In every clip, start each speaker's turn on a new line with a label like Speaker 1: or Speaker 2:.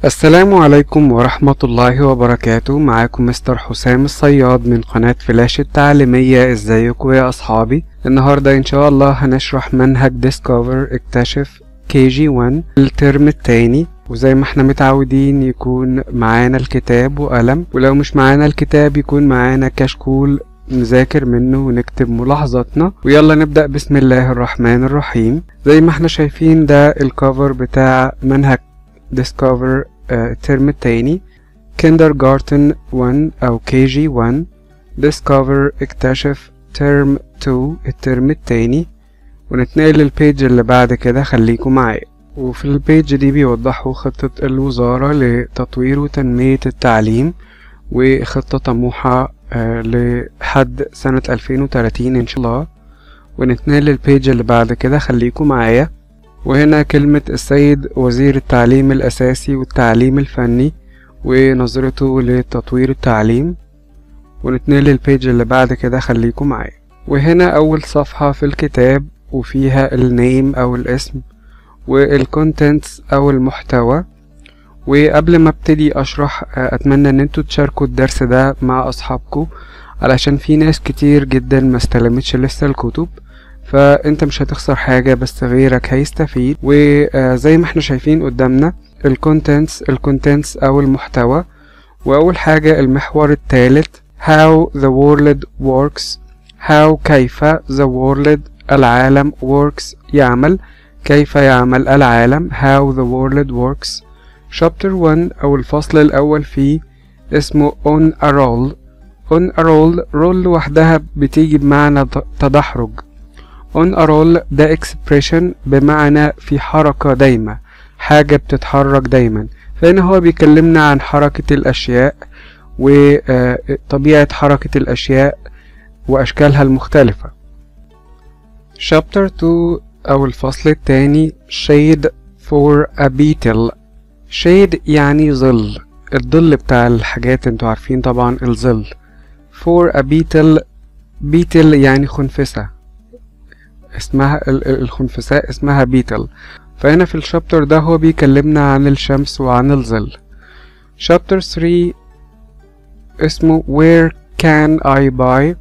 Speaker 1: السلام عليكم ورحمة الله وبركاته معاكم مستر حسام الصياد من قناة فلاش التعليمية ازيكم يا اصحابي النهاردة ان شاء الله هنشرح منهج ديسكفر اكتشف كي جي 1 الترم التاني وزي ما احنا متعودين يكون معانا الكتاب وقلم ولو مش معانا الكتاب يكون معانا كشكول نذاكر منه ونكتب ملاحظاتنا ويلا نبدأ بسم الله الرحمن الرحيم زي ما احنا شايفين ده الكفر بتاع منهج ديسكفر الترم التاني kindergarten 1 أو كي جي 1 discover اكتشف ترم 2 الترم التاني ونتنقل للبيج اللي بعد كده خليكم معايا وفي البيج دي بيوضحوا خطة الوزارة لتطوير وتنمية التعليم وخطة طموحة لحد سنة 2030 إن شاء الله ونتنقل للبيج اللي بعد كده خليكم معايا وهنا كلمة السيد وزير التعليم الأساسي والتعليم الفني ونظرته لتطوير التعليم ونتنقل للبيج اللي بعد كده خليكم معايا وهنا أول صفحة في الكتاب وفيها النيم أو الاسم والكونتنتس أو المحتوى وقبل ما ابتدي أشرح أتمنى إن انتوا تشاركوا الدرس ده مع أصحابكم علشان في ناس كتير جدا ما استلمتش لسه الكتب فانت مش هتخسر حاجة بس غيرك هيستفيد وزي ما احنا شايفين قدامنا الكونتنتس الكونتنتس او المحتوى واول حاجة المحور الثالث how the world works how كيف the world العالم works يعمل كيف يعمل العالم how the world works chapter 1 او الفصل الاول فيه اسمه on a roll on a roll roll لوحدها بتيجي بمعنى تدحرج on a roll ده expression بمعنى في حركة دايمة حاجة بتتحرك دايما فهنا هو بيكلمنا عن حركة الأشياء وطبيعة حركة الأشياء وأشكالها المختلفة chapter 2 أو الفصل الثاني shade for a beetle shade يعني ظل الظل بتاع الحاجات انتوا عارفين طبعا الظل for a beetle beetle يعني خنفسة اسمها الخنفساء اسمها بيتل فهنا في الشابتر ده هو بيكلمنا عن الشمس وعن الظل شابتر 3 اسمه where can I buy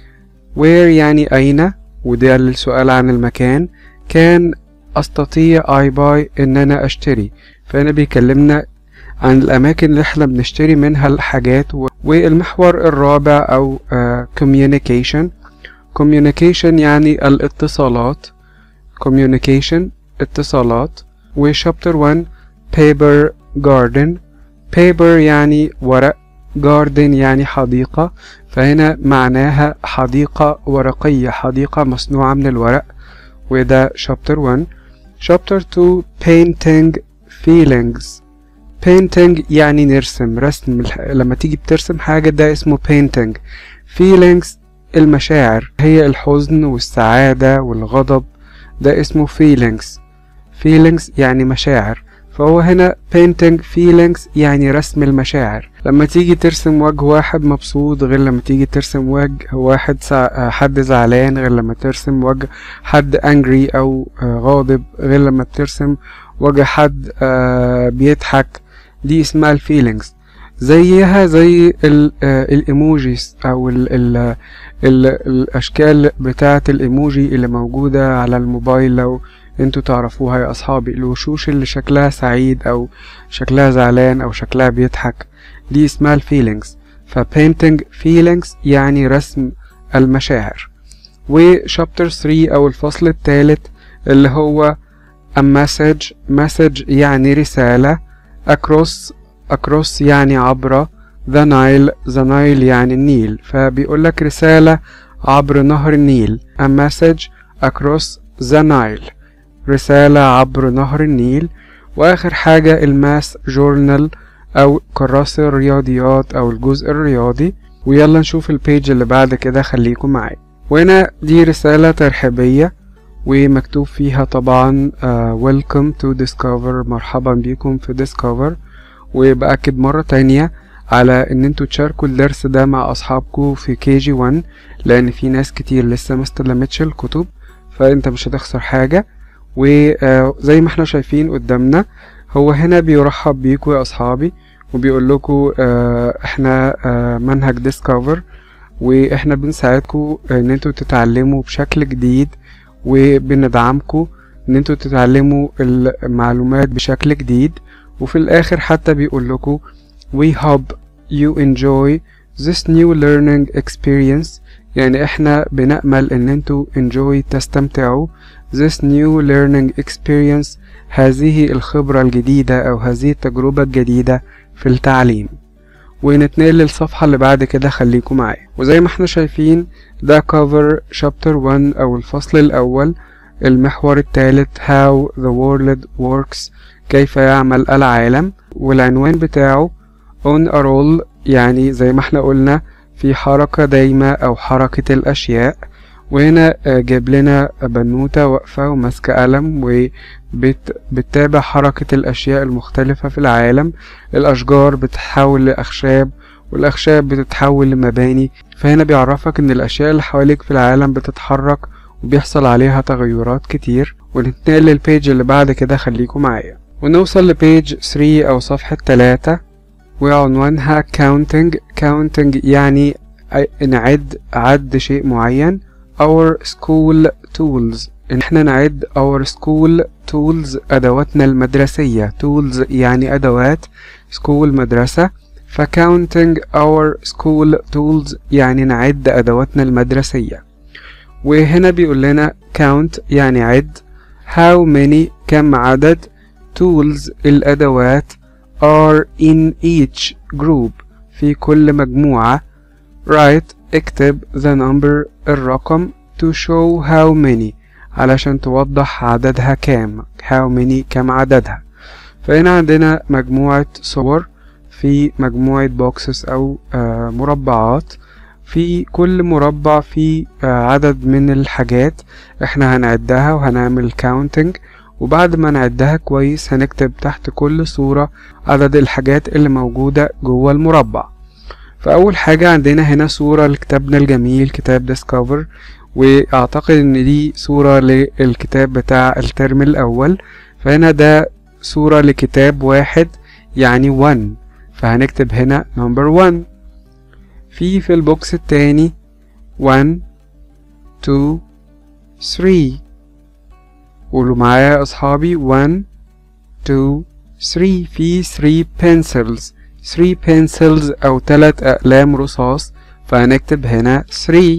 Speaker 1: where يعني أين وده السؤال عن المكان كان أستطيع I buy إن أنا أشتري فهنا بيكلمنا عن الأماكن اللي احنا بنشتري منها الحاجات والمحور الرابع أو uh, communication communication يعني الاتصالات communication اتصالات و chapter 1 paper garden paper يعني ورق garden يعني حديقة فهنا معناها حديقة ورقية حديقة مصنوعة من الورق وده chapter 1 chapter 2 painting feelings painting يعني نرسم رسم لما تيجي بترسم حاجة ده اسمه painting feelings المشاعر هي الحزن والسعادة والغضب ده اسمه feelings feelings يعني مشاعر فهو هنا painting feelings يعني رسم المشاعر لما تيجي ترسم وجه واحد مبسوط غير لما تيجي ترسم وجه واحد سع... حد زعلان غير لما ترسم وجه حد angry أو غاضب غير لما بترسم وجه حد بيضحك دي اسمها الفيلينجز زيها زي الايموجيز او ال ال ال الاشكال بتاعه الايموجي اللي موجوده على الموبايل لو انتوا تعرفوها يا اصحابي الوشوش اللي شكلها سعيد او شكلها زعلان او شكلها بيضحك دي اسمها الفيلينجز فبينتنج فيلينجز يعني رسم المشاعر وشابتر 3 او الفصل الثالث اللي هو a message message يعني رسالة across across يعني عبر the Nile the Nile يعني النيل فبيقول لك رسالة عبر نهر النيل a message across the Nile رسالة عبر نهر النيل وآخر حاجة الماس جورنال أو كراسة الرياضيات أو الجزء الرياضي ويلا نشوف البيج اللي بعد كده خليكم معايا وهنا دي رسالة ترحيبية ومكتوب فيها طبعا uh, welcome to discover مرحبا بكم في discover وبأكد مرة تانية على ان انتوا تشاركوا الدرس ده مع اصحابكم في كي جي 1 لان في ناس كتير لسه ما استلمتش الكتب فانت مش هتخسر حاجة وزي ما احنا شايفين قدامنا هو هنا بيرحب بيكوا يا أصحابي وبيقول لكم آه احنا آه منهج ديسكفر واحنا بنساعدكم ان انتوا تتعلموا بشكل جديد وبندعمكم ان انتوا تتعلموا المعلومات بشكل جديد وفي الاخر حتى بيقول لكم we hope you enjoy this new learning experience يعني احنا بنأمل ان انتوا enjoy تستمتعوا this new learning experience هذه الخبرة الجديدة او هذه التجربة الجديدة في التعليم ونتنقل للصفحة اللي بعد كده خليكم معايا وزي ما احنا شايفين ده cover chapter 1 او الفصل الاول المحور الثالث how the world works كيف يعمل العالم والعنوان بتاعه on a roll يعني زي ما احنا قلنا في حركة دايمة أو حركة الأشياء وهنا جاب لنا بنوتة واقفة وماسكة قلم وبتتابع حركة الأشياء المختلفة في العالم الأشجار بتتحول لأخشاب والأخشاب بتتحول لمباني فهنا بيعرفك إن الأشياء اللي حواليك في العالم بتتحرك وبيحصل عليها تغيرات كتير ونتنقل للبيج اللي بعد كده خليكم معايا ونوصل لبيج 3 أو صفحة 3 وعنوانها counting counting يعني نعد عد شيء معين our school tools ان احنا نعد our school tools ادواتنا المدرسية tools يعني ادوات school مدرسة ف counting our school tools يعني نعد ادواتنا المدرسية وهنا بيقول لنا count يعني عد how many كم عدد tools الادوات are in each group في كل مجموعة write اكتب the number الرقم to show how many علشان توضح عددها كام how many كم عددها فهنا عندنا مجموعة صور في مجموعة boxes أو آه مربعات في كل مربع فيه آه عدد من الحاجات احنا هنعدها وهنعمل counting وبعد ما نعدها كويس هنكتب تحت كل صورة عدد الحاجات اللي موجودة جوه المربع فأول حاجة عندنا هنا صورة لكتابنا الجميل كتاب ديسكفر وأعتقد إن دي صورة للكتاب بتاع الترم الأول فهنا ده صورة لكتاب واحد يعني 1 فهنكتب هنا نمبر 1 في في البوكس التاني 1 2 3 قولوا معايا يا أصحابي 1 2 3 في 3 pencils 3 pencils أو 3 أقلام رصاص فهنكتب هنا 3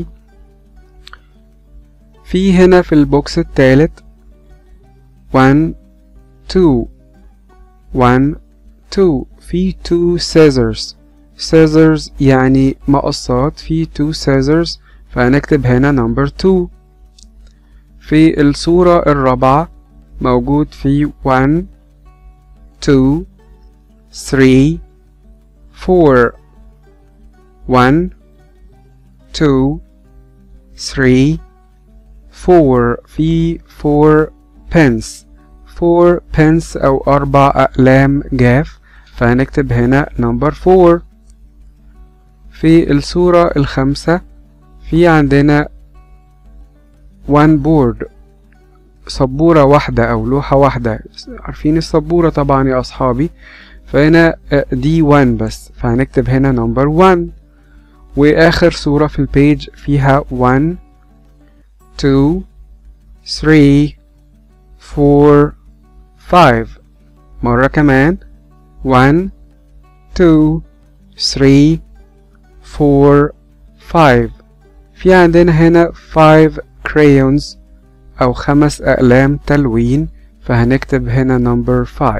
Speaker 1: في هنا في البوكس التالت 1 2 1 2 في 2 scissors scissors يعني مقصات في 2 scissors فهنكتب هنا number 2 في الصورة الرابعة موجود في 1 2 3 4 1 2 3 4 في 4 pence 4 pence أو أربع أقلام جاف فهنكتب هنا number 4 في الصورة الخامسة في عندنا one board سبورة واحدة أو لوحة واحدة عارفين السبورة طبعا يا أصحابي فهنا دي 1 بس فهنكتب هنا نمبر 1 وآخر صورة في البيج فيها 1 2 3 4 5 مرة كمان 1 2 3 4 5 في عندنا هنا 5 crayons أو خمس أقلام تلوين فهنكتب هنا number 5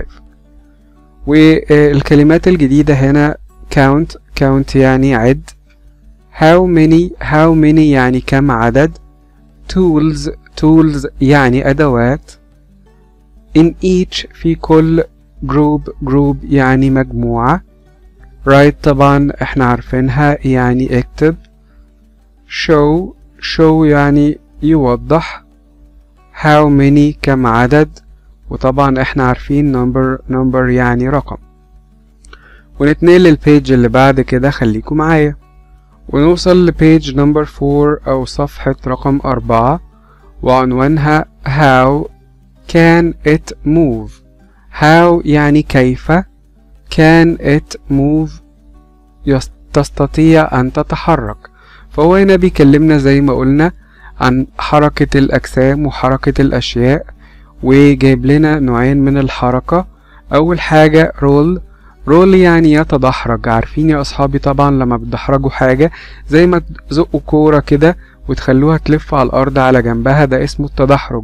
Speaker 1: والكلمات الجديدة هنا count count يعني عد how many how many يعني كم عدد tools tools يعني أدوات in each في كل group group يعني مجموعة write طبعا احنا عارفينها يعني اكتب show show يعني يوضح how many كم عدد وطبعا احنا عارفين number number يعني رقم ونتنقل للبيج اللي بعد كده خليكم معايا ونوصل لبيج نمبر 4 أو صفحة رقم أربعة وعنوانها how can it move how يعني كيف can it move يس- تستطيع أن تتحرك فهو هنا بيكلمنا زي ما قلنا عن حركة الأجسام وحركة الأشياء وجايب لنا نوعين من الحركة أول حاجة رول رول يعني يتدحرج عارفين يا أصحابي طبعا لما بتدحرجوا حاجة زي ما تزقوا كورة كده وتخلوها تلف على الأرض على جنبها ده اسمه التدحرج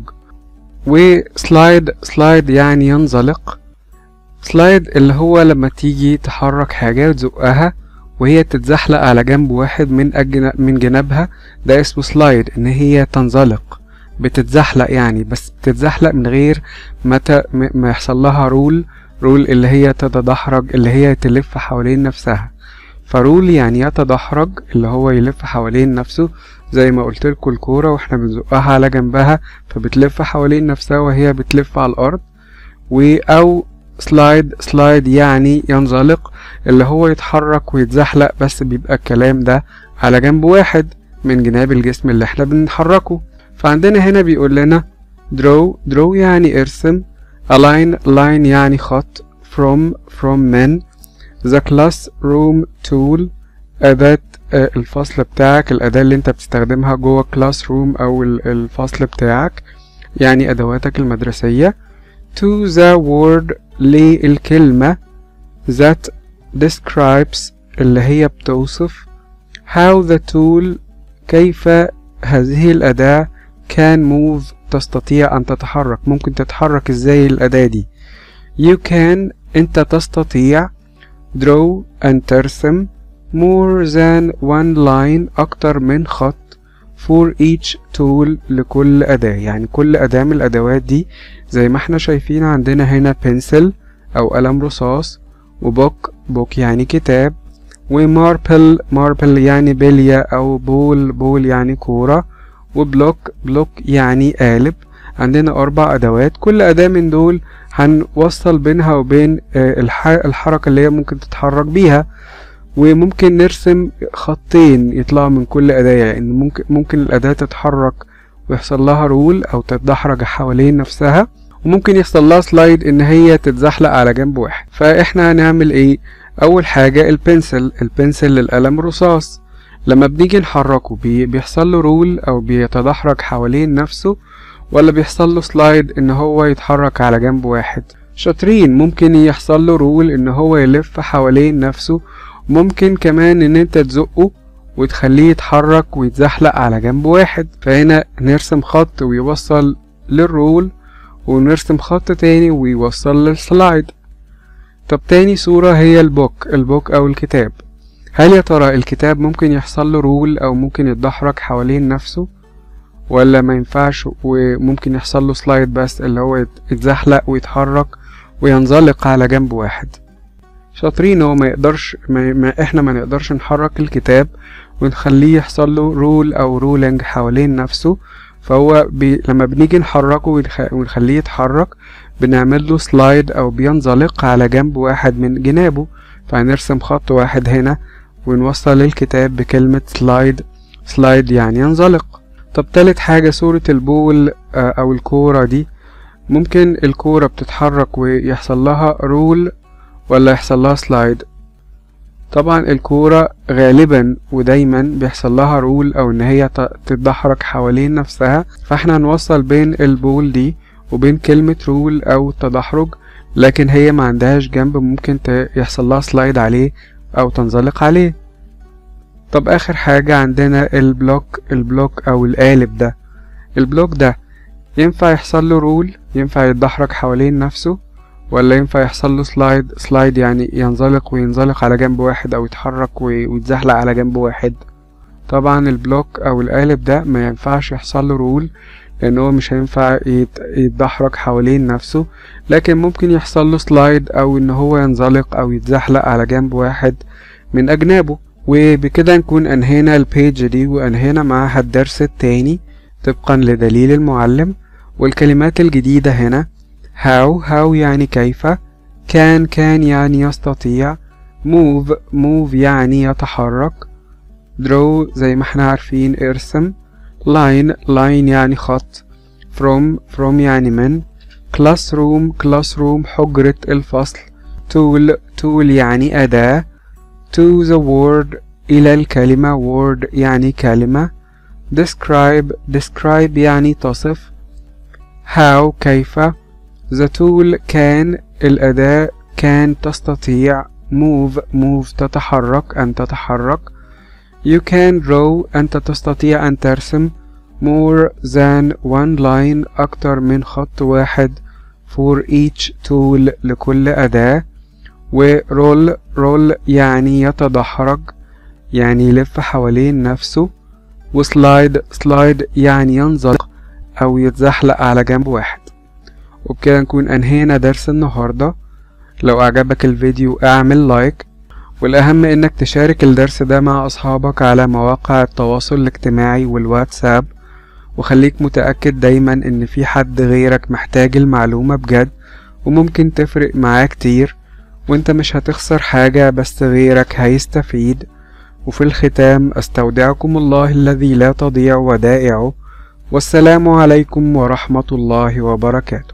Speaker 1: وسلايد سلايد يعني ينزلق سلايد اللي هو لما تيجي تحرك حاجة وتزقها وهي تتزحلق على جنب واحد من أجن... من جنابها ده اسمه سلايد إن هي تنزلق بتتزحلق يعني بس بتتزحلق من غير ما, ت... م- ما يحصل لها رول رول اللي هي تتدحرج اللي هي تلف حوالين نفسها فرول يعني يتدحرج اللي هو يلف حوالين نفسه زي ما قلت لكم الكورة واحنا بنزقها على جنبها فبتلف حوالين نفسها وهي بتلف على الأرض و أو سلايد سلايد يعني ينزلق اللي هو يتحرك ويتزحلق بس بيبقى الكلام ده على جنب واحد من جناب الجسم اللي احنا بنحركه فعندنا هنا بيقول لنا draw draw يعني ارسم align line يعني خط from from من the classroom tool أداة آه، الفصل بتاعك الأداة اللي انت بتستخدمها جوه classroom أو ال- الفصل بتاعك يعني أدواتك المدرسية to the word للكلمة that describes اللي هي بتوصف how the tool كيف هذه الأداة can move تستطيع أن تتحرك ممكن تتحرك ازاي الأداة دي you can أنت تستطيع draw أن ترسم more than one line أكتر من خط for each tool لكل أداة يعني كل أداة من الأدوات دي زي ما احنا شايفين عندنا هنا pencil أو قلم رصاص وبوك بوك يعني كتاب وماربل ماربل يعني بلية أو بول بول يعني كورة وبلوك بلوك يعني قالب عندنا أربع أدوات كل أداة من دول هنوصل بينها وبين آه، الح- الحركة اللي هي ممكن تتحرك بيها وممكن نرسم خطين يطلعوا من كل أداة يعني ممكن ممكن الأداة تتحرك ويحصل لها رول أو تتدحرج حوالين نفسها وممكن يحصل لها سلايد إن هي تتزحلق على جنب واحد فإحنا هنعمل إيه أول حاجة البنسل البنسل للقلم الرصاص لما بنيجي نحركه بي بيحصل له رول أو بيتدحرج حوالين نفسه ولا بيحصل له سلايد إن هو يتحرك على جنب واحد شاطرين ممكن يحصل له رول إن هو يلف حوالين نفسه ممكن كمان ان انت تزقه وتخليه يتحرك ويتزحلق على جنب واحد فهنا نرسم خط ويوصل للرول ونرسم خط تاني ويوصل للسلايد طب تاني صورة هي البوك البوك او الكتاب هل يا ترى الكتاب ممكن يحصل له رول او ممكن يتدحرج حوالين نفسه ولا ما ينفعش وممكن يحصل له سلايد بس اللي هو يت- يتزحلق ويتحرك وينزلق على جنب واحد شاطرين هو ما يقدرش ما ما احنا ما نقدرش نحرك الكتاب ونخليه يحصل له رول او رولينج حوالين نفسه فهو بي لما بنيجي نحركه ونخ- ونخليه يتحرك بنعمل له سلايد او بينزلق على جنب واحد من جنابه فهنرسم خط واحد هنا ونوصل الكتاب بكلمة سلايد سلايد يعني ينزلق طب تالت حاجة صورة البول آه، او الكورة دي ممكن الكورة بتتحرك ويحصل لها رول ولا يحصل لها سلايد طبعا الكورة غالبا ودايما بيحصل لها رول او ان هي ت- تتدحرج حوالين نفسها فاحنا هنوصل بين البول دي وبين كلمة رول او تدحرج لكن هي ما عندهاش جنب ممكن ت- يحصل لها سلايد عليه او تنزلق عليه طب اخر حاجة عندنا البلوك البلوك او القالب ده البلوك ده ينفع يحصل له رول ينفع يتدحرج حوالين نفسه ولا ينفع يحصل له سلايد سلايد يعني ينزلق وينزلق على جنب واحد او يتحرك وي- ويتزحلق على جنب واحد طبعا البلوك او القالب ده ما ينفعش يحصل له رول لان هو مش هينفع يت- يتدحرج حوالين نفسه لكن ممكن يحصل له سلايد او ان هو ينزلق او يتزحلق على جنب واحد من اجنابه وبكده نكون انهينا البيج دي وانهينا معاها الدرس التاني طبقا لدليل المعلم والكلمات الجديدة هنا how how يعني كيف can can يعني يستطيع move move يعني يتحرك draw زي ما احنا عارفين ارسم line line يعني خط from from يعني من classroom classroom حجرة الفصل tool tool يعني أداة to the word إلى الكلمة word يعني كلمة describe describe يعني تصف how كيف the tool كان الأداة كان تستطيع move move تتحرك أن تتحرك you can draw أنت تستطيع أن ترسم more than one line أكتر من خط واحد for each tool لكل أداة و roll roll يعني يتدحرج يعني يلف حوالين نفسه و slide slide يعني ينزلق أو يتزحلق على جنب واحد وبكده نكون أنهينا درس النهاردة لو أعجبك الفيديو اعمل لايك والأهم إنك تشارك الدرس ده مع أصحابك على مواقع التواصل الاجتماعي والواتساب وخليك متأكد دايما إن في حد غيرك محتاج المعلومة بجد وممكن تفرق معاه كتير وانت مش هتخسر حاجة بس غيرك هيستفيد وفي الختام استودعكم الله الذي لا تضيع ودائعه والسلام عليكم ورحمة الله وبركاته